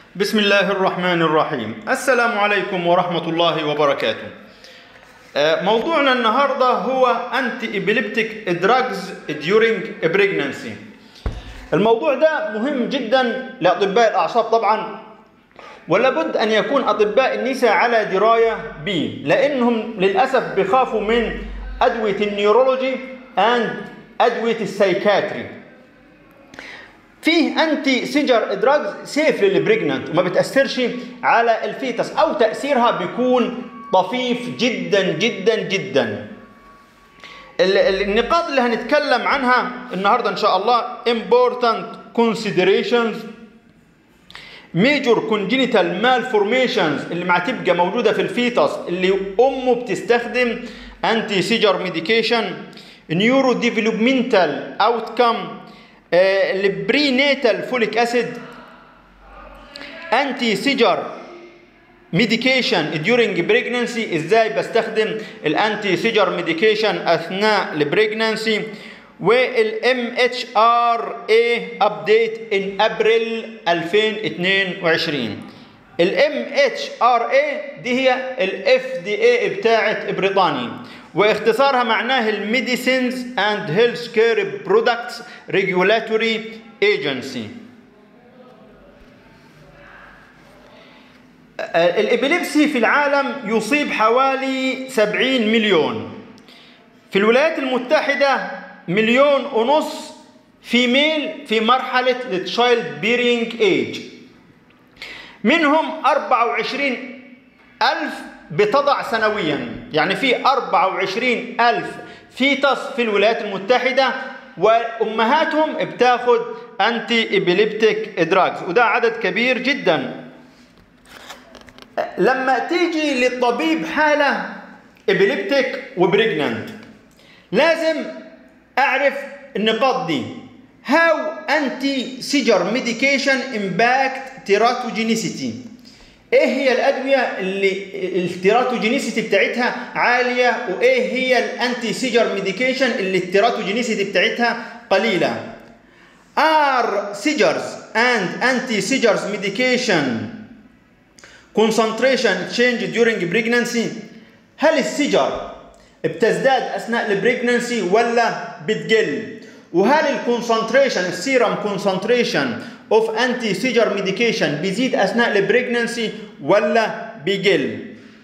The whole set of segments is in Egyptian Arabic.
بسم الله الرحمن الرحيم السلام عليكم ورحمة الله وبركاته آه، موضوعنا النهاردة هو أنتي إبليبتيك دراجز during pregnancy الموضوع ده مهم جدا لأطباء الأعصاب طبعا ولابد أن يكون أطباء النساء على دراية به لأنهم للأسف بيخافوا من أدوية النيورولوجي and أدوية السايكاتري فيه انتي سيجر دراجز سيف للبريجننت وما بتاثرش على الفيتس او تاثيرها بيكون طفيف جدا جدا جدا ال- ال- النقاط اللي هنتكلم عنها النهارده ان شاء الله important considerations major congenital malformations اللي ما تبقى موجوده في الفيتس اللي امه بتستخدم انتي سيجر ميديكيشن نيورو ديفلوبمنتال اوتكم البريناتال فوليك اسيد انتي سيجر ميديكيشن during pregnancy ازاي بستخدم الانتي سيجر ميديكيشن اثناء البريجنانسي والام اتش ار اي ابديت ان ابريل 2022 الام اتش ار اي دي هي الاف دي اي بتاعت بريطانيا واختصارها معناه الميديسينز اند هيلث كير برودكتس ريجولاتوري ايجنسي الابيليبسي في العالم يصيب حوالي 70 مليون في الولايات المتحدة مليون ونص فيميل في مرحلة التشايلد بيرينج ايج منهم 24 ألف بتضع سنويا يعني في 24 ألف فيتس في الولايات المتحدة وأمهاتهم بتاخد أنتي إبيليبتيك دراجز وده عدد كبير جدا لما تيجي للطبيب حالة إبيليبتيك وبريجننت لازم أعرف النقاط دي How anti-seizure medication impact teratogenicity ايه هي الادويه اللي التيراتوجينيسيتي بتاعتها عاليه وايه هي الانتي سيجر ميديكيشن اللي التيراتوجينيسيتي بتاعتها قليله are seizures and anti seizures medication concentration change during pregnancy هل السيجر بتزداد اثناء البريجننسي ولا بتقل وهل الكونسنتريشن السيرم كونسنتريشن اوف انتي سيجر ميديكيشن بيزيد اثناء البريجننسي ولا بيقل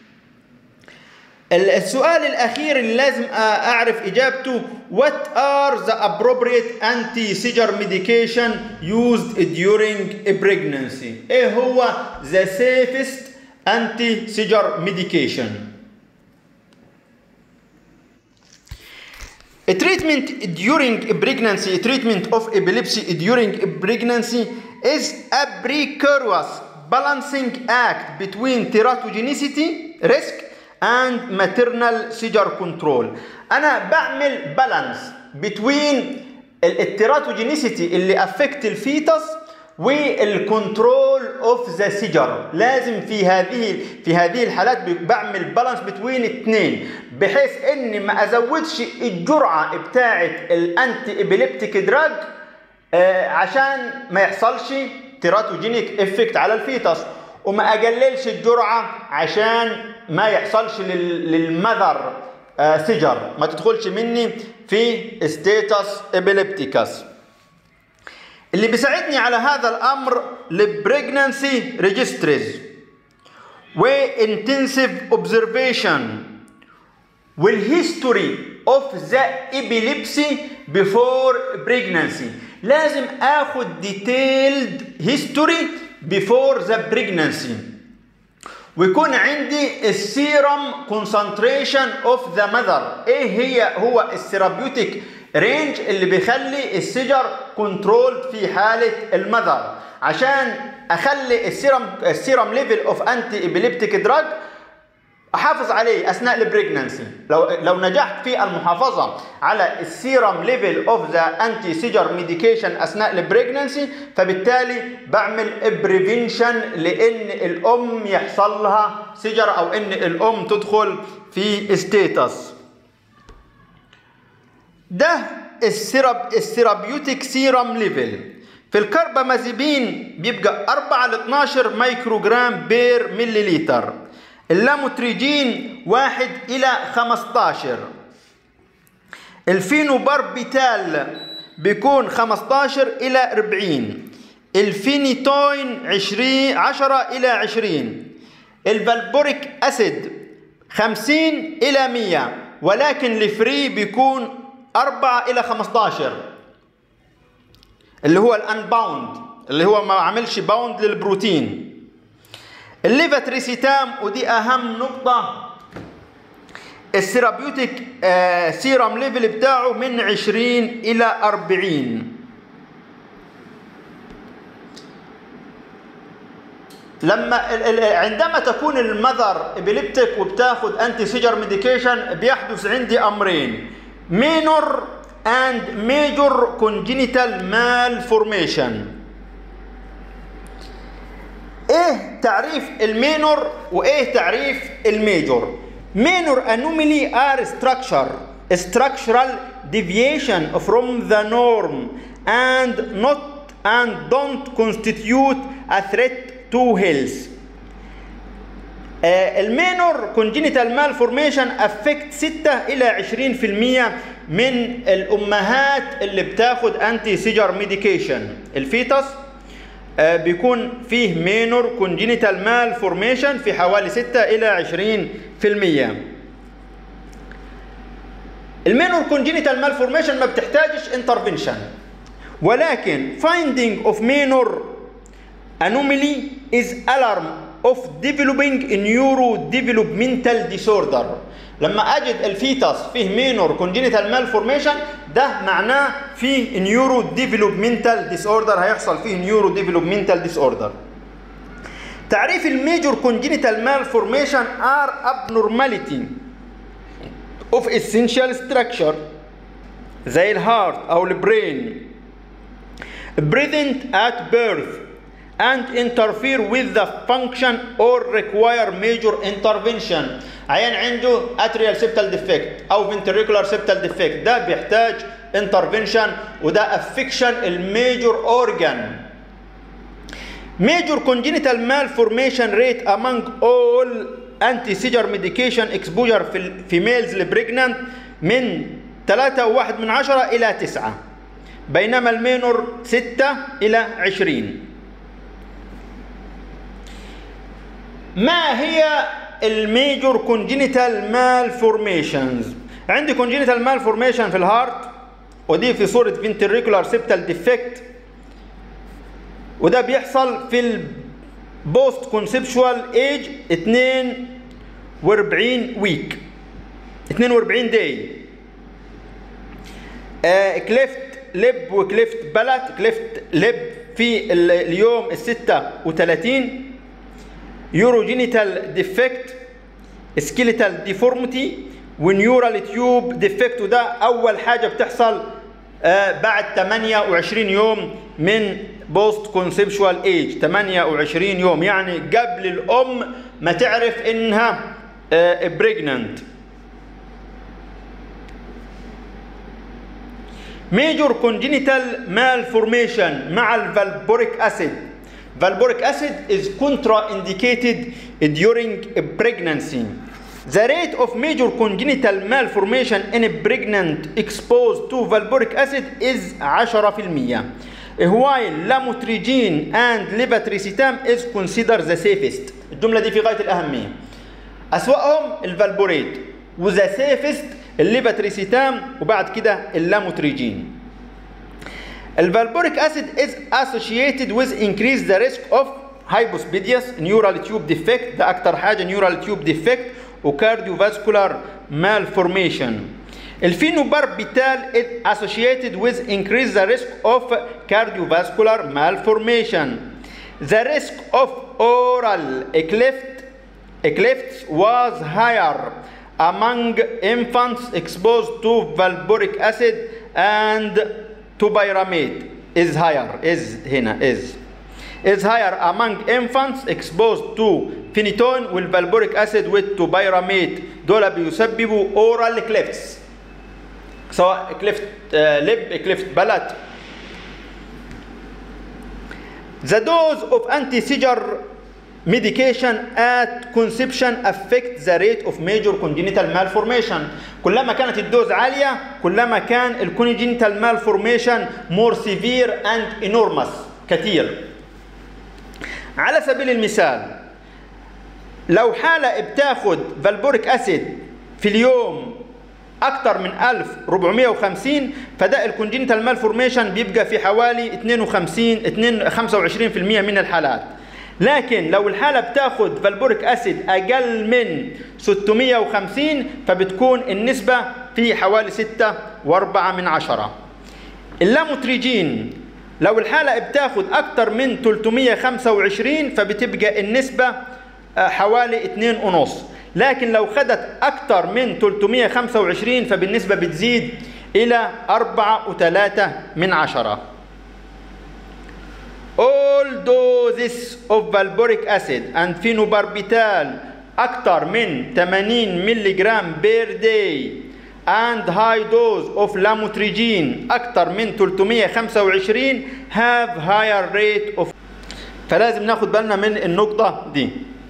السؤال الاخير اللي لازم اعرف اجابته what are the appropriate anti seizure medication used during a pregnancy ايه هو the safest anti seizure medication A treatment during a pregnancy, a treatment of epilepsy during a pregnancy is a precarious balancing act between teratogenicity risk and maternal seizure control. أنا بعمل بالانس between التيراتوجينيسيتي اللي افكت الفيتس والكنترول اوف ذا سيجر لازم في هذه في هذه الحالات بعمل بالانس بتوين اثنين بحيث اني ما ازودش الجرعه بتاعه الانتي ابيليبتيك دراج آه عشان ما يحصلش تيراتوجينيك افكت على الفيتس وما اقللش الجرعه عشان ما يحصلش للمذر آه سيجر ما تدخلش مني في ستيتس ابيليبتيكس اللي بيساعدني على هذا الامر البريجنانسي ريجستريز وانتنسيف اوبزرفيشن والهيستوري اوف ذا ابيليبسي بيفور بريجنانسي لازم اخد ديتيلد هيستوري بيفور ذا بريجنانسي ويكون عندي السيرم كونسنتريشن اوف ذا ماذر ايه هي هو الثيرابيوتيك رينج اللي بيخلي السجر كنترول في حاله المذر عشان اخلي السيرم السيرم ليفل اوف انتي ابيليبتيك دراج احافظ عليه اثناء البريجننسي لو لو نجحت في المحافظه على السيرم ليفل اوف ذا انتي سيجر ميديكيشن اثناء البريجننسي فبالتالي بعمل بريفنشن لان الام يحصل لها سيجر او ان الام تدخل في ستيتس ده السيرب السيرابيوتيك سيرم ليفل في الكربامازيبين بيبقى 4 ل 12 مايكروجرام بير مليليتر اللاموتريجين 1 إلى 15 الفينوباربيتال بيكون 15 إلى 40 الفينيتوين 20 10 إلى 20 الفالبوريك أسيد 50 إلى 100 ولكن الفري بيكون 4 إلى 15 اللي هو الانباوند اللي هو ما عملش باوند للبروتين الليفاتريسيتام ودي اهم نقطه السيرابيوتيك آه سيرام ليفل بتاعه من 20 الى 40 لما عندما تكون المذر ابيليبتيك وبتاخد انتي سيجر ميديكيشن بيحدث عندي امرين مينور and major congenital malformation ايه تعريف المينور وايه تعريف الميجور minor anomaly are structure structural deviation from the norm and not and don't constitute a threat to health المينور كونجينيتال مالفورميشن افكت 6 الى 20% من الامهات اللي بتاخد انتي سيجر ميديكيشن الفيتس بيكون فيه مينور كونجينيتال مالفورميشن في حوالي 6 الى 20% المينور كونجينيتال مالفورميشن ما بتحتاجش انترفنشن ولكن finding of minor anomaly is alarm of developing a neurodevelopmental disorder لما اجد الفيتس فيه مينور كونجينيتال مالفورميشن ده معناه فيه نيورو ديفلوبمنتال ديس اوردر هيحصل فيه نيورو ديفلوبمنتال ديس اوردر تعريف الميجور كونجينيتال مالفورميشن ار abnormality of essential structure زي الهارت او البرين present at birth and interfere with the function or require major intervention عيان عنده atrial septal defect او ventricular septal defect ده بيحتاج intervention وده affection الميجور organ major congenital malformation rate among all anti-seizure medication exposure في الفيميلز البريجنانت من 3.1 من 10 إلى 9 بينما المينور 6 إلى 20 ما هي الميجور كونجينيتال مالفورميشنز عندي كونجينيتال مالفورميشن في الهارت ودي في صورة فينتريكولار سيبتال ديفكت وده بيحصل في البوست كونسبشوال ايج 42 ويك 42 داي آه كليفت لب وكليفت بلت كليفت لب في اليوم ال 36 يوروجينيتال ديفكت سكيليتال ديفورميتي ونيورال تيوب ديفكت وده اول حاجه بتحصل آه بعد 28 يوم من بوست كونسبشوال ايج 28 يوم يعني قبل الام ما تعرف انها آه بريجننت ميجور كونجينيتال مالفورميشن مع الفالبوريك اسيد Valboric acid is contraindicated during pregnancy. The rate of major congenital malformation in a pregnant exposed to valboric acid is 10%. While lamotrigine and levetiracetam is considered the safest. الجملة دي في غاية الأهمية. أسوأهم الفالبوريت وذا سيفست الليفتريسيتام وبعد كده اللاموتريجين. الفالبوريك acid is associated with increased the risk of hypospadias neural tube defect ده أكتر حاجة neural tube defect وكارديوفاسكولار malformation الفينوباربيتال is associated with increased the risk of cardiovascular malformation the risk of oral cleft clefts was higher among infants exposed to valboric acid and topiramate is higher is هنا is is higher among infants exposed to phenytoin والvalboric acid with topiramate دول بيسببوا oral clefts سواء كليفت لب كليفت بلد The dose of anti-seizure medication at conception affect the rate of major congenital malformation كلما كانت الدوز عالية كلما كان الكونجنتال malformation more severe and enormous كثير على سبيل المثال لو حالة بتاخد فالبوريك أسيد في اليوم أكثر من 1450 فده الكونجنتال مالفورميشن بيبقى في حوالي 52 25% من الحالات لكن لو الحالة بتاخد فالبوريك أسيد أقل من 650 فبتكون النسبة في حوالي 6 و4 من عشرة اللاموتريجين لو الحالة بتاخد أكتر من 325 فبتبقى النسبة حوالي 2 ونص لكن لو خدت أكتر من 325 فبالنسبة بتزيد إلى 4 و3 من عشرة all doses of valboric acid and phenobarbital أكثر من 80 ملغ بير داي and high dose of lamotrigine أكثر من 325 have higher rate of فلازم ناخد بالنا من النقطة دي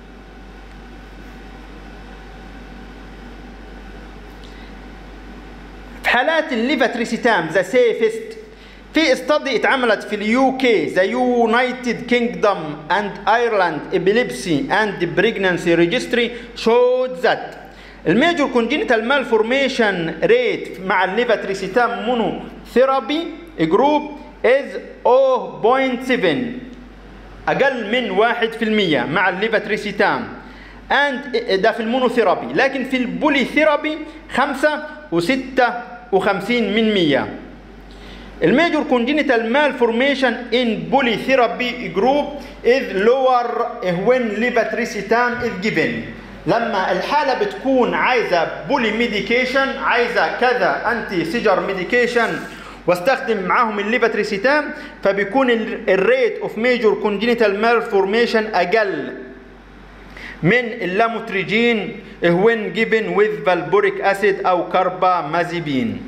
في حالات الليفاتريسيتام ذا سيفست في استدي اتعملت في اليو كي ذا يونايتد كينجدوم اند ايرلاند ابيليبسي اند بريجنانسي ريجستري شود ذات الميجور كونجينيتال مالفورميشن ريت مع الليفاتريسيتام مونو ثيرابي جروب از 0.7 اقل من 1% مع الليفاتريسيتام اند ده في المونوثيرابي لكن في البولي ثيرابي 5 و56 من 100 الميجور كونجينيتال مالفورميشن ان بولي ثيرابي جروب از لور when levetiracetam is given لما الحالة بتكون عايزة بولي ميديكيشن عايزة كذا انتي سيجر ميديكيشن واستخدم معاهم الليفاتريسيتام فبيكون الريت اوف ميجور كونجينيتال مالفورميشن اقل من اللاموتريجين when given with valboric acid او كاربامازيبين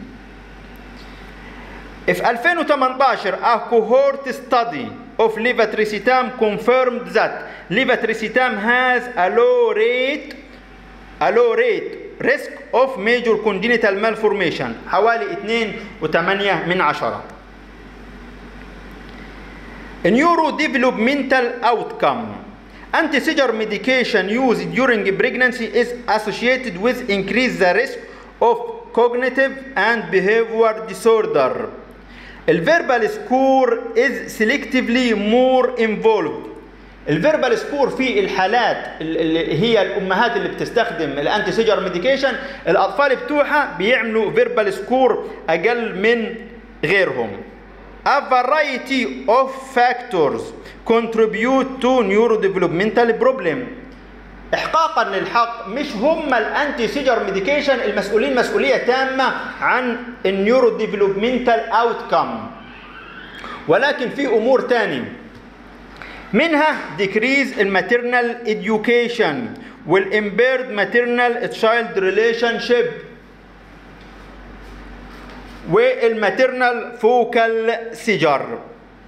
في 2018 a cohort study of levetiracetam confirmed that levetiracetam has a low rate a low rate risk of major congenital malformation حوالي 2.8 من عشرة neurodevelopmental outcome anti-seizure medication used during pregnancy is associated with increased the risk of cognitive and behavior disorder الفيربال سكور is selectively more involved الفيربال سكور في الحالات اللي هي الامهات اللي بتستخدم الانتي سيجر ميديكيشن الاطفال بتوعها بيعملوا فيربال سكور اقل من غيرهم A variety of factors contribute to neurodevelopmental problem احقاقا للحق مش هم الانتي سيجر ميديكيشن المسؤولين مسؤوليه تامه عن النيورو ديفلوبمنتال اوتكم ولكن في امور تاني منها decrease الماتيرنال education والimpaired maternal child relationship والماتيرنال فوكال سيجر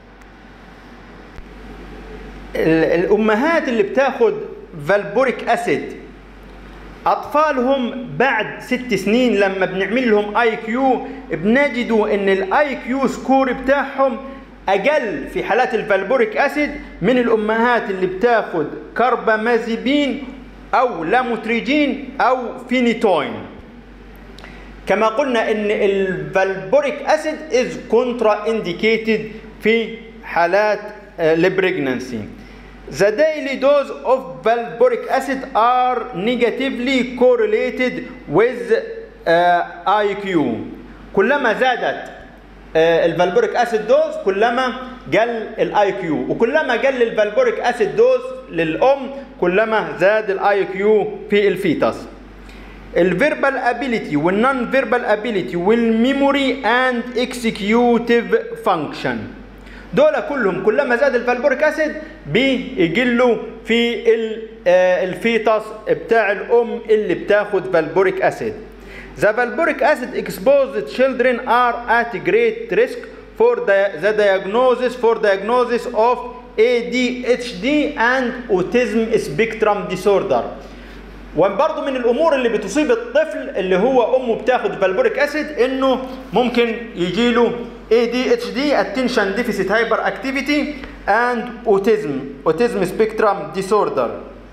الامهات اللي بتاخد فالبوريك اسيد اطفالهم بعد ست سنين لما بنعمل لهم اي كيو بنجدوا ان الاي كيو سكور بتاعهم اقل في حالات الفالبوريك اسيد من الامهات اللي بتاخد كربامازيبين او لاموتريجين او فينيتوين كما قلنا ان الفالبوريك اسيد از كونترا انديكيتد في حالات البريجنانسي The daily dose of valboric acid are negatively correlated with uh, IQ. كلما زادت uh, الفالبوريك اسيد دوز كلما قل الاي كيو وكلما قل الفالبوريك اسيد دوز للام كلما زاد الاي كيو في الفيتس. الفيربال ابيليتي والنون فيربال ابيليتي والميموري اند اكسكيوتيف فانكشن دول كلهم كلما زاد الفالبوريك اسيد بيقلوا في الفيتس بتاع الام اللي بتاخد فالبوريك اسيد The valboric acid exposed children are at great risk for the, the diagnosis for diagnosis of ADHD and autism spectrum disorder وبرضه من الامور اللي بتصيب الطفل اللي هو امه بتاخد فالبوريك اسيد انه ممكن يجي له ADHD attention deficit hyperactivity and autism autism spectrum disorder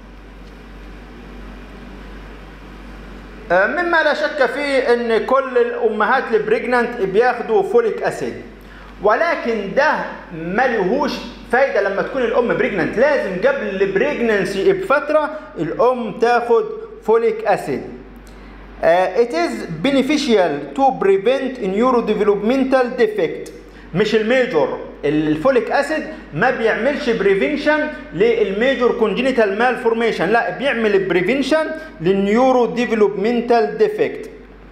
آه، مما لا شك فيه ان كل الامهات البريجننت بياخدوا فوليك اسيد ولكن ده ما لهوش فايده لما تكون الام بريجننت لازم قبل البريجننسي بفتره الام تاخد فوليك اسيد Uh, it is beneficial to prevent neurodevelopmental defect مش الميجور الفوليك اسيد ما بيعملش بريفنشن للميجور كونجينيتال مال فورميشن لا بيعمل بريفنشن للنيورو ديفلوبمنتال ديفكت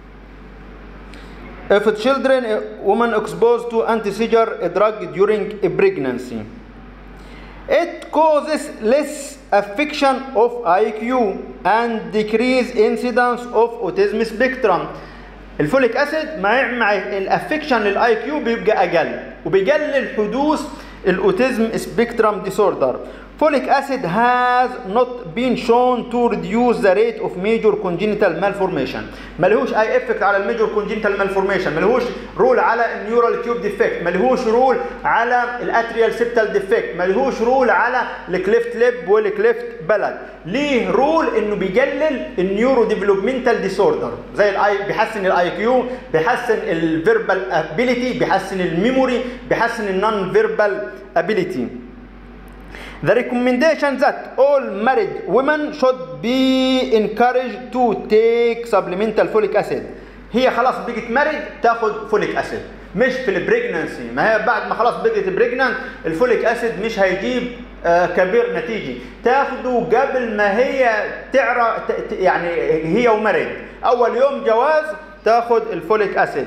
if children a woman exposed to anti-seizure drug during a pregnancy it causes less affection of IQ and decrease incidence of autism spectrum الفوليك اسيد مع مع الافكشن للاي كيو بيبقى اقل وبيقلل حدوث الاوتيزم سبيكترم ديسوردر Folic acid has not been shown to reduce the rate of major congenital malformation ملهوش اي افكت على الميجور congenital malformation ملهوش رول على النيورال تيوب ديفكت ملهوش رول على الاتريال سيبتال ديفكت ملهوش رول على الكليفت ليب والكليفت بلد ليه رول انه بيقلل النيورو ديفلوبمنتال ديسوردر زي الاي بيحسن الاي كيو بيحسن الفيربال ابيليتي بيحسن الميموري بيحسن النون فيربال ابيليتي The recommendation that all married women should be encouraged to take supplemental folic acid. هي خلاص بقت مارد تاخد فوليك اسيد مش في البريجنانسي ما هي بعد ما خلاص بقت بريجنانت الفوليك اسيد مش هيجيب آه كبير نتيجي تاخده قبل ما هي تعرف يعني هي ومرض اول يوم جواز تاخد الفوليك اسيد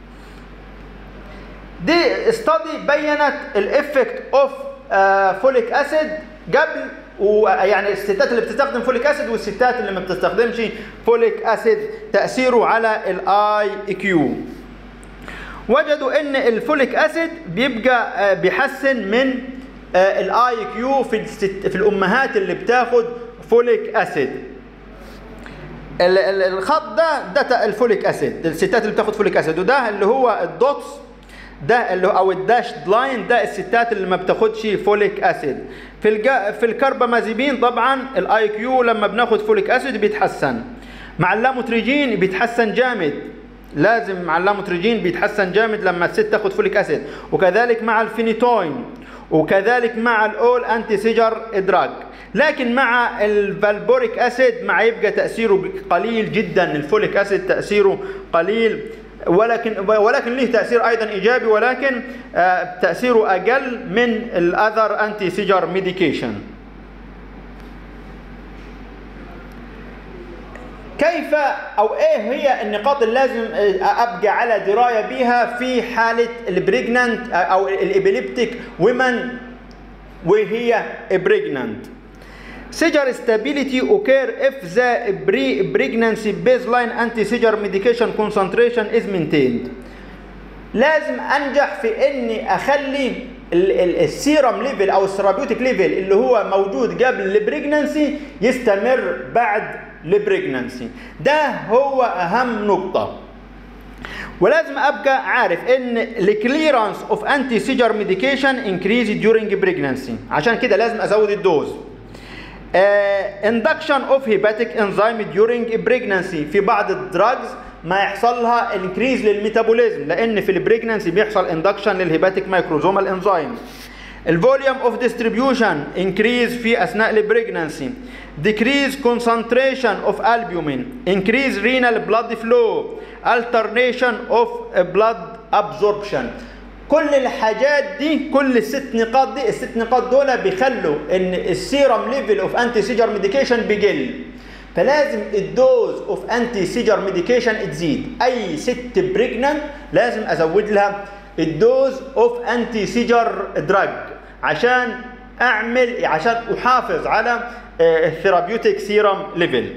دي استادي بينت الافكت اوف فوليك اسيد قبل ويعني الستات اللي بتستخدم فوليك اسيد والستات اللي ما بتستخدمش فوليك اسيد تاثيره على الاي كيو وجدوا ان الفوليك اسيد بيبقى بيحسن من الاي كيو في في الامهات اللي بتاخد فوليك اسيد الخط ده ده الفوليك اسيد الستات اللي بتاخد فوليك اسيد وده اللي هو الدوتس ده اللي او الداش لاين ده الستات اللي ما بتاخدش فوليك اسيد في الجا في الكربامازيبين طبعا الاي كيو لما بناخد فوليك اسيد بيتحسن مع اللاموتريجين بيتحسن جامد لازم مع اللاموتريجين بيتحسن جامد لما الست تاخد فوليك اسيد وكذلك مع الفينيتوين وكذلك مع الاول انتي سيجر ادراج لكن مع الفالبوريك اسيد مع يبقى تاثيره قليل جدا الفوليك اسيد تاثيره قليل ولكن ولكن له تاثير ايضا ايجابي ولكن تاثيره اقل من الاذر انتي سيجر ميديكيشن كيف او ايه هي النقاط اللي لازم ابقى على درايه بيها في حاله البريجنانت او الابيليبتيك ومن وهي بريجنانت Seizure stability occur if the pre-pregnancy baseline anti-seizure medication concentration is maintained. لازم انجح في اني اخلي السيرم ليفل او الثيرابيوتيك ليفل اللي هو موجود قبل البريجنانسي يستمر بعد البريجنانسي. ده هو اهم نقطه. ولازم ابقى عارف ان الكليرانس اوف انتي سيجر ميديكيشن انكريز during بريجنانسي عشان كده لازم ازود الدوز. اندكشن اوف هيباتيك انزيم during pregnancy في بعض الدراجز ما يحصل لها انكريز للميتابوليزم لان في البريجنانسي بيحصل اندكشن للهيباتيك مايكروزومال انزيم الفوليوم اوف ديستريبيوشن انكريز في اثناء البريجنانسي decrease concentration of albumin increase renal blood flow alternation of blood absorption كل الحاجات دي كل الست نقاط دي الست نقاط دول بيخلوا ان السيرم ليفل اوف انتي سيجر ميديكيشن بيقل فلازم الدوز اوف انتي سيجر ميديكيشن تزيد اي ست بريجننت لازم ازود لها الدوز اوف انتي سيجر دراج عشان اعمل عشان احافظ على الثيرابيوتيك سيرم ليفل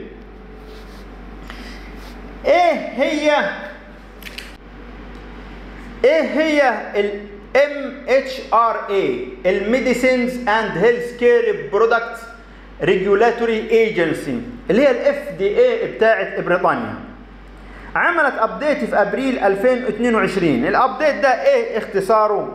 ايه هي ايه هي MHRA الميديسينز اند هيلث كير برودكتس ريجولاتوري ايجنسي اللي هي الاف دي اي بتاعت بريطانيا عملت ابديت في ابريل 2022 الابديت ده ايه اختصاره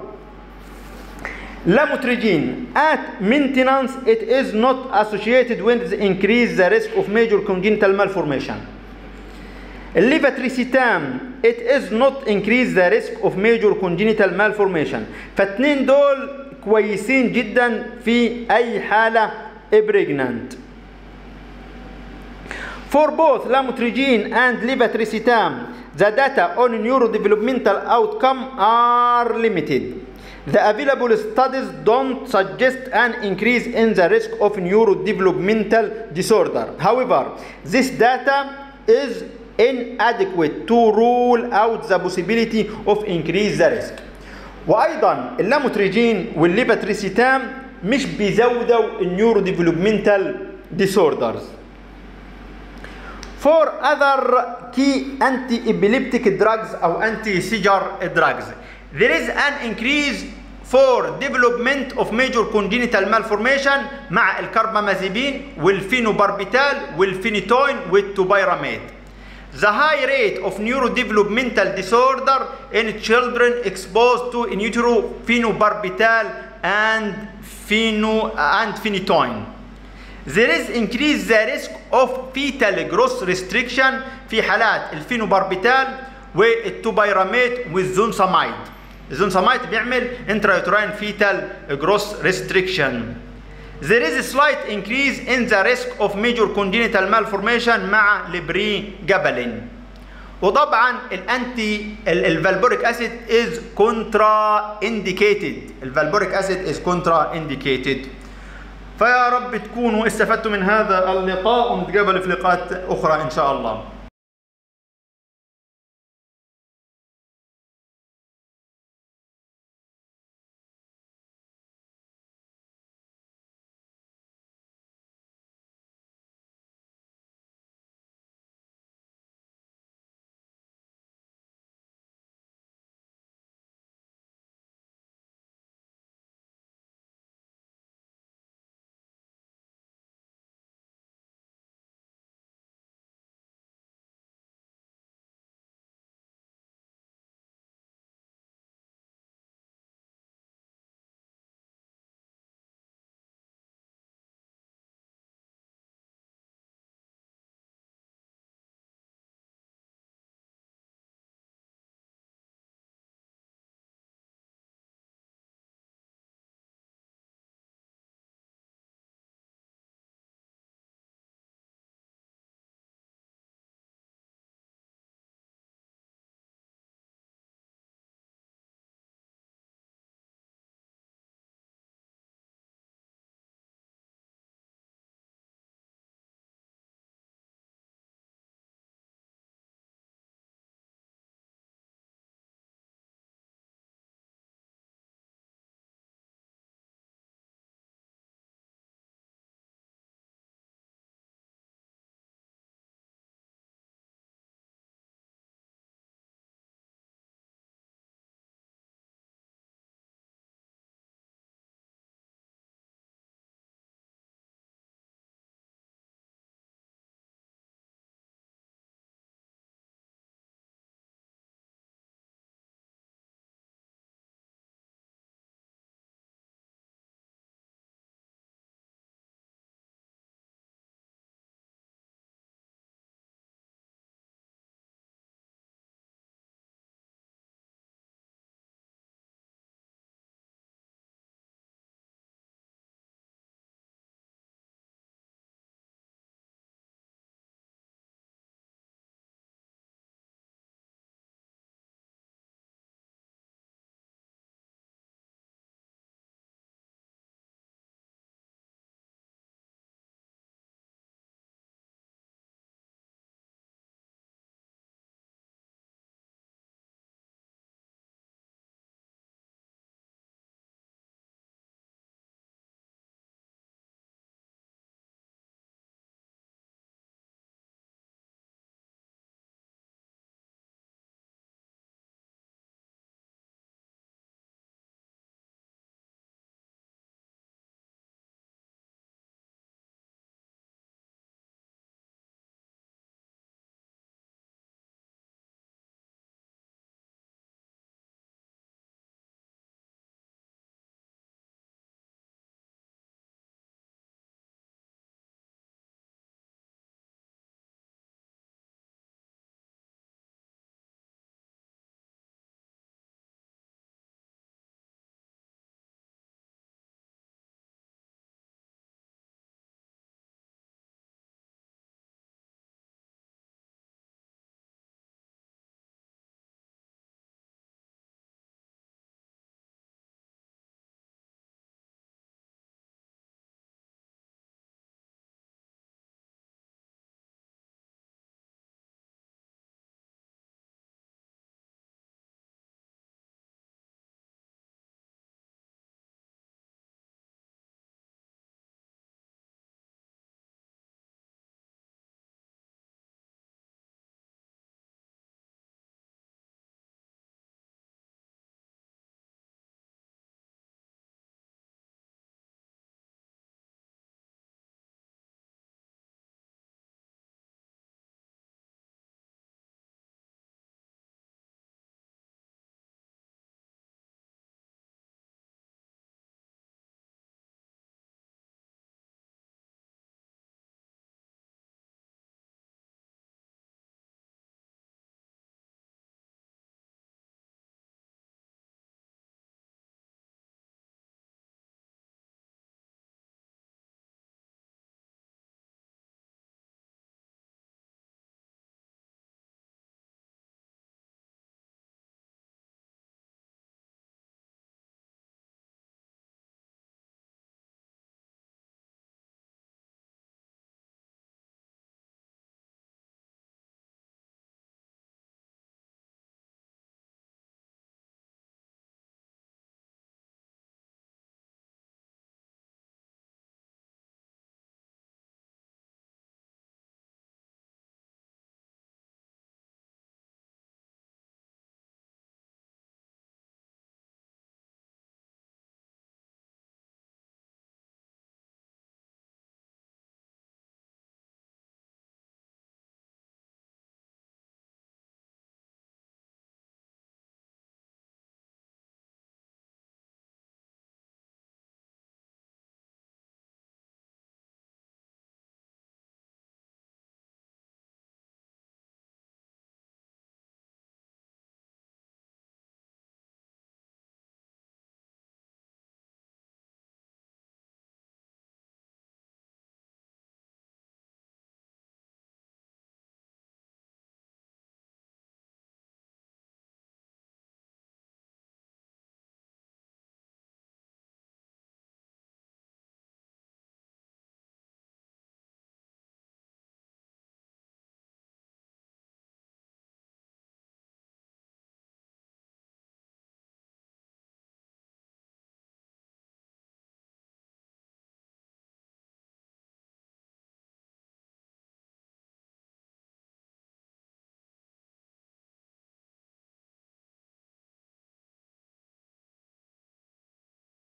لاموتريجين at maintenance it is not associated with the increase the risk of major congenital malformation الليفاتريسيتام it is not increase the risk of major congenital malformation فاتنين دول كويسين جدا في اي حالة pregnant For both lamotrigine and levetiracetam, the data on neurodevelopmental outcome are limited. The available studies don't suggest an increase in the risk of neurodevelopmental disorder. However, this data is inadequate to rule out the possibility of increase the risk. وايضا اللاموتريجين والليباتريسيتام مش بيزودوا النيورو ديفلوبمنتال disorders. For other key anti-epileptic drugs أو anti-seizure drugs, there is an increase for development of major congenital malformation مع الكربامازيبين والفينوباربيتال والفينيتوين والتوبيراميد. The high rate of neurodevelopmental disorder in children exposed to in utero phenobarbital and pheno and phenytoin. There is increased the risk of fetal growth restriction في حالات الفينوباربيتال والتوبيراميد والزونسامايد. الزونسامايد بيعمل intrauterine fetal growth restriction. There is a slight increase in the risk of major congenital malformation مع البري جابالين. وطبعا الانتي الفالبوريك اسيد از كونترا انديكيتد الفالبوريك اسيد از كونترا انديكيتد فيا رب تكونوا استفدتوا من هذا اللقاء ونتقابل في لقاءات اخرى ان شاء الله